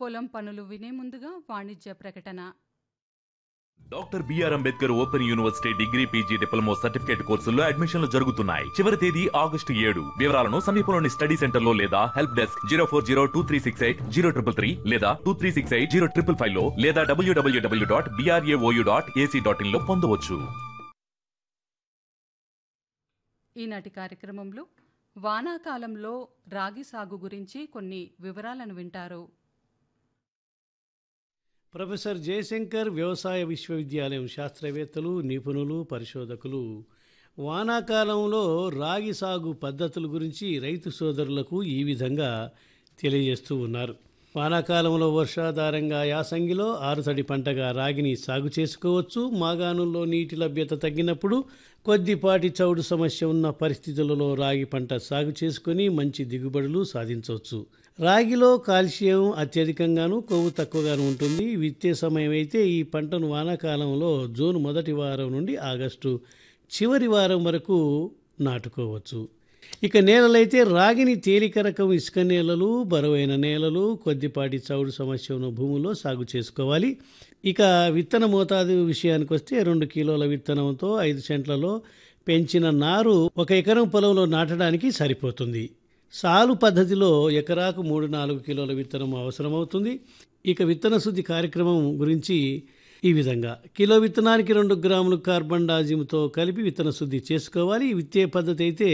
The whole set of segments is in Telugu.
పొలం పనులు వినే ముందుగా వాణిజ్య ప్రకటన doctor BR Ambedkar open university degree PG diploma certificate కోర్సుల్లో అడ్మిషన్లు జరుగుతున్నాయి చివరి తేదీ ఆగస్టు ఏడు వివరాలను సమీపంలోని స్టడీ సెంటర్ లో లేదా help desk zero four zero two three six eight zero triple three లేదా two three six eight zero triple five లో లేదా WWW dot BRAOU dot AC dot in లో పొందవచ్చు ఈనాటి కార్యక్రమంలో వానాకాలంలో రాగి సాగు గురించి కొన్ని వివరాలను వింటారు ప్రొఫెసర్ జయశంకర్ వ్యవసాయ విశ్వవిద్యాలయం శాస్త్రవేత్తలు నిపుణులు పరిశోధకులు వానాకాలంలో రాగి సాగు పద్ధతుల గురించి రైతు సోదరులకు ఈ విధంగా తెలియజేస్తూ ఉన్నారు వానాకాలంలో వర్షాధారంగా యాసంగిలో ఆరుతడి పంటగా రాగిని సాగు చేసుకోవచ్చు మాగాణుల్లో నీటి లభ్యత తగ్గినప్పుడు కొద్దిపాటి చౌడు సమస్య ఉన్న పరిస్థితులలో రాగి పంట సాగు చేసుకొని మంచి దిగుబడులు సాధించవచ్చు రాగిలో కాల్షియం అత్యధికంగాను కొవ్వు తక్కువగాను ఉంటుంది విత్తే సమయం అయితే ఈ పంటను వానాకాలంలో జూన్ మొదటి వారం నుండి ఆగస్టు చివరి వారం వరకు నాటుకోవచ్చు ఇక నేలలైతే రాగిని తేలిక రకం ఇసుక నేలలు బరువైన నేలలు కొద్దిపాటి చౌడు సమస్య ఉన్న భూముల్లో సాగు చేసుకోవాలి ఇక విత్తన మోతాదు విషయానికి వస్తే రెండు కిలోల విత్తనంతో ఐదు సెంట్లలో పెంచిన నారు ఒక ఎకరం పొలంలో నాటడానికి సరిపోతుంది సాలు పద్ధతిలో ఎకరాకు మూడు నాలుగు కిలోల విత్తనం అవసరమవుతుంది ఇక విత్తన శుద్ధి కార్యక్రమం గురించి ఈ విధంగా కిలో విత్తనానికి రెండు గ్రాములు కార్బన్ డాజిమ్తో కలిపి విత్తన శుద్ధి చేసుకోవాలి ఈ విత్తే పద్ధతి అయితే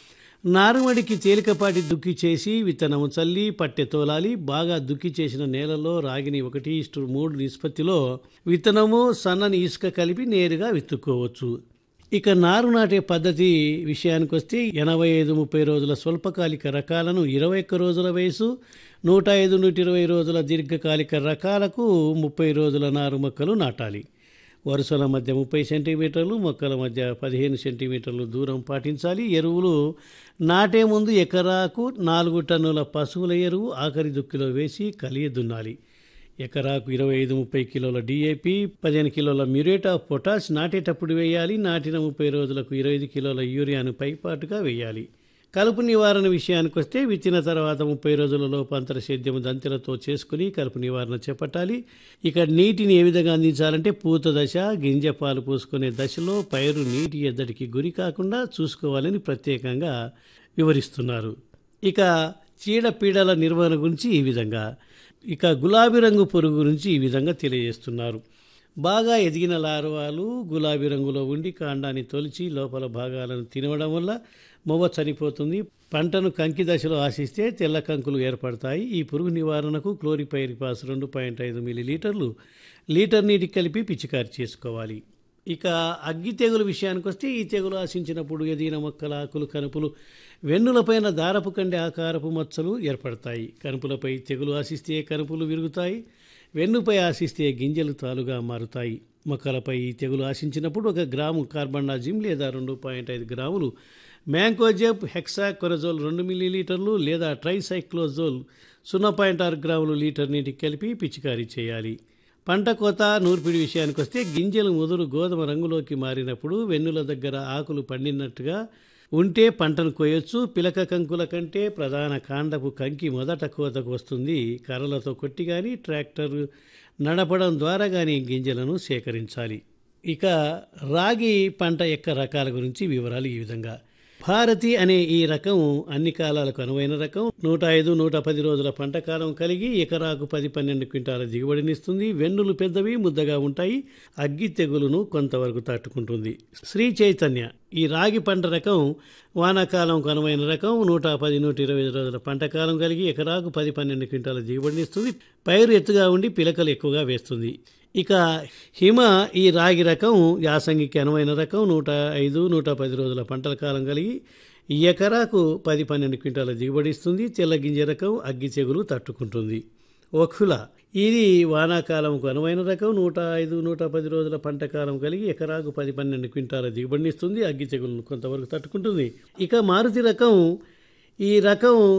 నారుమడికి తేలికపాటి దుక్కి చేసి విత్తనము చల్లి పట్టె తోలాలి బాగా దుక్కి చేసిన నేలలో రాగిని ఒకటి ఇష్టు మూడు నిష్పత్తిలో విత్తనము సన్నని ఇసుక కలిపి నేరుగా విత్తుకోవచ్చు ఇక నారు నాటే పద్ధతి విషయానికి వస్తే ఎనభై ఐదు ముప్పై రోజుల స్వల్పకాలిక రకాలను ఇరవై ఒక్క రోజుల వయసు నూట ఐదు నూట ఇరవై రోజుల దీర్ఘకాలిక రకాలకు ముప్పై రోజుల నారు మొక్కలు నాటాలి వరుసల మధ్య ముప్పై సెంటీమీటర్లు మొక్కల మధ్య పదిహేను సెంటీమీటర్లు దూరం పాటించాలి ఎరువులు నాటే ముందు ఎకరాకు నాలుగు టన్నుల పశువుల ఎరువు ఆఖరి దుక్కిలో వేసి కలియ దున్నాలి ఎకరాకు ఇరవై ఐదు ముప్పై కిలోల డిఏపి పదిహేను కిలోల మ్యూరేట్ ఆఫ్ పొటాష్ నాటేటప్పుడు వేయాలి నాటిన ముప్పై రోజులకు ఇరవై ఐదు కిలోల యూరియాను పైపాటుగా వేయాలి కలుపు నివారణ విషయానికి వస్తే విత్తిన తర్వాత ముప్పై రోజులలో పంతర సేద్యం దంతెలతో చేసుకుని కలుపు నివారణ చేపట్టాలి ఇక నీటిని ఏ విధంగా అందించాలంటే పూత దశ గింజ పాలు పూసుకునే దశలో పైరు నీటి ఎద్దడికి గురి కాకుండా చూసుకోవాలని ప్రత్యేకంగా వివరిస్తున్నారు ఇక చీడపీడల నిర్వహణ గురించి ఈ విధంగా ఇక గులాబీ రంగు పురుగు గురించి ఈ విధంగా తెలియజేస్తున్నారు బాగా ఎదిగిన లార్వాలు గులాబీ రంగులో ఉండి కాండాన్ని తొలిచి లోపల భాగాలను తినవడం వల్ల మొవ్వ చనిపోతుంది పంటను కంకి దశలో ఆశిస్తే తెల్ల కంకులు ఏర్పడతాయి ఈ పురుగు నివారణకు క్లోరిపైరిపాస్ రెండు పాయింట్ ఐదు మిల్లీలీటర్లు లీటర్ నీటికి కలిపి పిచికారి చేసుకోవాలి ఇక అగ్గి తెగులు విషయానికి వస్తే ఈ తెగులు ఆశించినప్పుడు ఎదిగిన మొక్కల ఆకులు కనుపులు వెన్నులపైన దారపు కండే ఆకారపు మచ్చలు ఏర్పడతాయి కనుపులపై తెగులు ఆశిస్తే కనుపులు విరుగుతాయి వెన్నుపై ఆశిస్తే గింజలు తాలుగా మారుతాయి మొక్కలపై ఈ తెగులు ఆశించినప్పుడు ఒక గ్రాము కార్బండాజిమ్ లేదా రెండు పాయింట్ ఐదు గ్రాములు మ్యాంకోజెబ్ హెక్సాకొరజోల్ రెండు మిల్లీలీటర్లు లేదా ట్రైసైక్లోజోల్ సున్నా పాయింట్ ఆరు గ్రాములు లీటర్ నీటికి కలిపి పిచికారీ చేయాలి పంట కోత నూర్పిడి విషయానికి వస్తే గింజలు ముదురు గోధుమ రంగులోకి మారినప్పుడు వెన్నుల దగ్గర ఆకులు పండినట్టుగా ఉంటే పంటను కోయొచ్చు పిలక కంకుల కంటే ప్రధాన కాండపు కంకి మొదట కోతకు వస్తుంది కర్రలతో కొట్టి కానీ ట్రాక్టర్ నడపడం ద్వారా కానీ గింజలను సేకరించాలి ఇక రాగి పంట యొక్క రకాల గురించి వివరాలు ఈ విధంగా భారతి అనే ఈ రకం అన్ని కాలాలకు అనువైన రకం నూట ఐదు నూట పది రోజుల పంట కాలం కలిగి ఎకరాకు పది పన్నెండు క్వింటాల దిగుబడినిస్తుంది వెన్నులు పెద్దవి ముద్దగా ఉంటాయి అగ్గి తెగులును కొంతవరకు తట్టుకుంటుంది శ్రీ చైతన్య ఈ రాగి పంట రకం వానాకాలంకు అనువైన రకం నూట పది నూట ఇరవై రోజుల పంట కాలం కలిగి ఎకరాకు పది పన్నెండు క్వింటాల దిగుబడినిస్తుంది పైరు ఎత్తుగా ఉండి పిలకలు ఎక్కువగా వేస్తుంది ఇక హిమ ఈ రాగి రకం యాసంగికి అనువైన రకం నూట ఐదు నూట పది రోజుల పంటల కాలం కలిగి ఈ ఎకరాకు పది పన్నెండు క్వింటాల దిగుబడి ఇస్తుంది తెల్ల గింజ రకం అగ్గి చెగులు తట్టుకుంటుంది ఒఖుల ఇది వానాకాలంకు అనువైన రకం నూట ఐదు నూట పది రోజుల పంట కాలం కలిగి ఎకరాకు పది పన్నెండు క్వింటాల దిగుబడినిస్తుంది అగ్గి తెగులను కొంతవరకు తట్టుకుంటుంది ఇక మారుతి రకం ఈ రకం